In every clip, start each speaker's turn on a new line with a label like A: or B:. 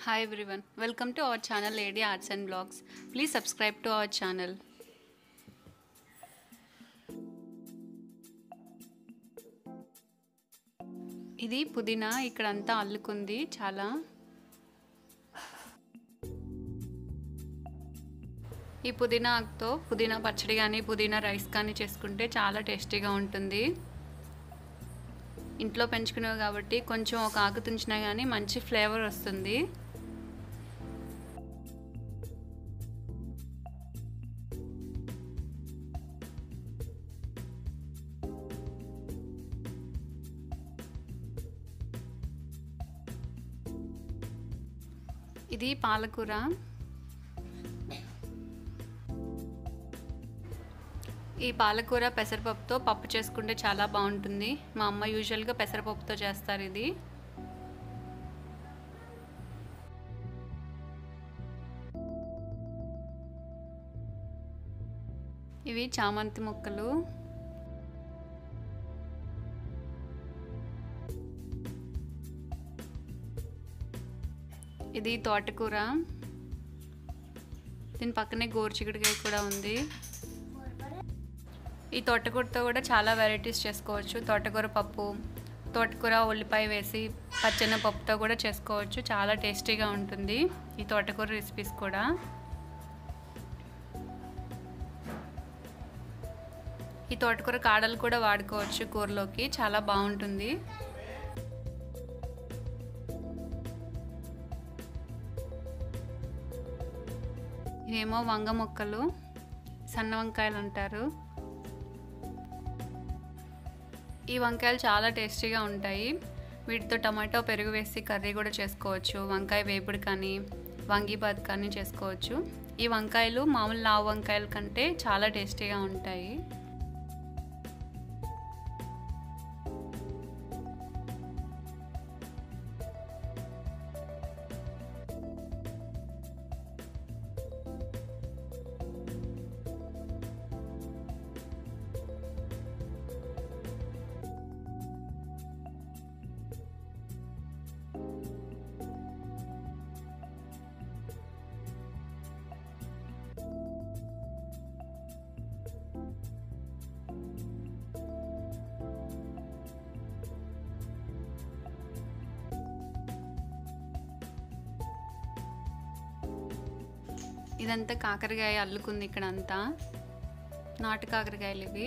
A: Hi everyone, welcome to our channel Lady Arts and Blogs. Please subscribe to our channel. ఇది పుదీనా ఇక్కడంతా అల్లుకుంది చాలా ఈ పుదీనాతో పుదీనా పచ్చడి కానీ పుదీనా రైస్ కానీ చేసుకుంటే చాలా టేస్టీగా ఉంటుంది ఇంట్లో పెంచుకునేవి కాబట్టి కొంచెం ఒక ఆకు తుంచినా కానీ మంచి ఫ్లేవర్ వస్తుంది ఇది పాలకూర ఈ పాలకూర పెసరపప్పుతో పప్పు చేసుకుంటే చాలా బాగుంటుంది మా అమ్మ యూజువల్గా పెసరపప్పుతో చేస్తారు ఇది ఇవి చామంతి ముక్కలు ఇది తోటకూర దీని పక్కనే గోరుచిగుడికాయ కూడా ఉంది ఈ తోటకూరతో కూడా చాలా వెరైటీస్ చేసుకోవచ్చు తోటకూర పప్పు తోటకూర ఉల్లిపాయ వేసి పచ్చని పప్పుతో కూడా చేసుకోవచ్చు చాలా టేస్టీగా ఉంటుంది ఈ తోటకూర రెసిపీస్ కూడా ఈ తోటకూర కాడలు కూడా వాడుకోవచ్చు కూరలోకి చాలా బాగుంటుంది ఇవేమో వంగ మొక్కలు సన్న వంకాయలు అంటారు ఈ వంకాయలు చాలా టేస్టీగా ఉంటాయి వీటితో టమాటో పెరుగు వేసి కర్రీ కూడా చేసుకోవచ్చు వంకాయ వేపుడు కానీ వంగిబాత్ కానీ చేసుకోవచ్చు ఈ వంకాయలు మామూలు లావు వంకాయల కంటే చాలా టేస్టీగా ఉంటాయి ఇదంతా కాకరకాయ అల్లుకుంది ఇక్కడ అంతా నాటు కాకరకాయలు ఇవి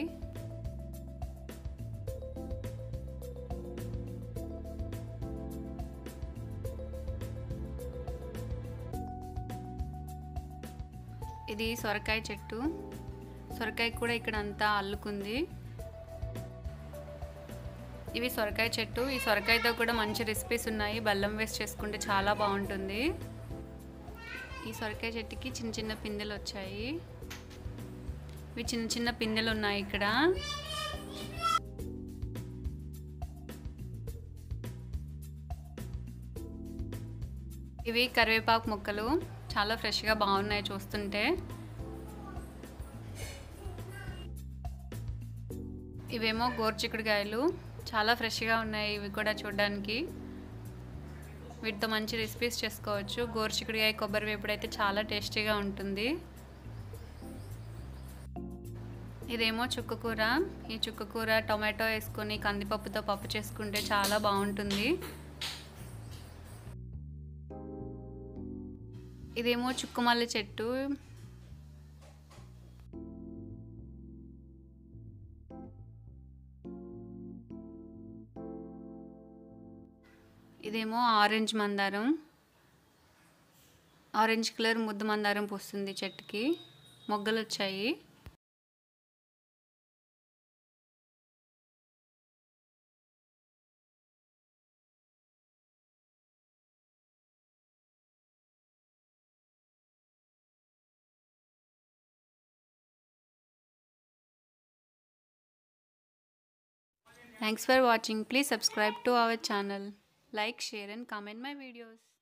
A: ఇది సొరకాయ చెట్టు సొరకాయ కూడా ఇక్కడ అంతా అల్లుకుంది ఇవి సొరకాయ చెట్టు ఈ సొరకాయతో కూడా మంచి రెసిపీస్ ఉన్నాయి బెల్లం వేస్ట్ చేసుకుంటే చాలా బాగుంటుంది ఈ సొరకాయ చెట్టుకి చిన్న చిన్న పిందెలు వచ్చాయి ఇవి చిన్న చిన్న పిందెలు ఉన్నాయి ఇక్కడ ఇవి కరివేపాకు మొక్కలు చాలా ఫ్రెష్గా బాగున్నాయి చూస్తుంటే ఇవేమో గోర్చిక్కుడుకాయలు చాలా ఫ్రెష్గా ఉన్నాయి ఇవి కూడా చూడడానికి వీటితో మంచి రెసిపీస్ చేసుకోవచ్చు గోరుచిక్కుడుకాయ కొబ్బరి వేపుడు అయితే చాలా టేస్టీగా ఉంటుంది ఇదేమో చుక్కకూర ఈ చుక్కకూర టొమాటో వేసుకొని కందిపప్పుతో పప్పు చేసుకుంటే చాలా బాగుంటుంది ఇదేమో చుక్కుమల్లి చెట్టు ఇదేమో ఆరెంజ్ మందారం ఆరెంజ్ కలర్ ముద్ద మందారం పూస్తుంది చెట్టుకి మొగ్గలు వచ్చాయి Thanks for watching. Please subscribe to our channel. Like, share and comment my videos.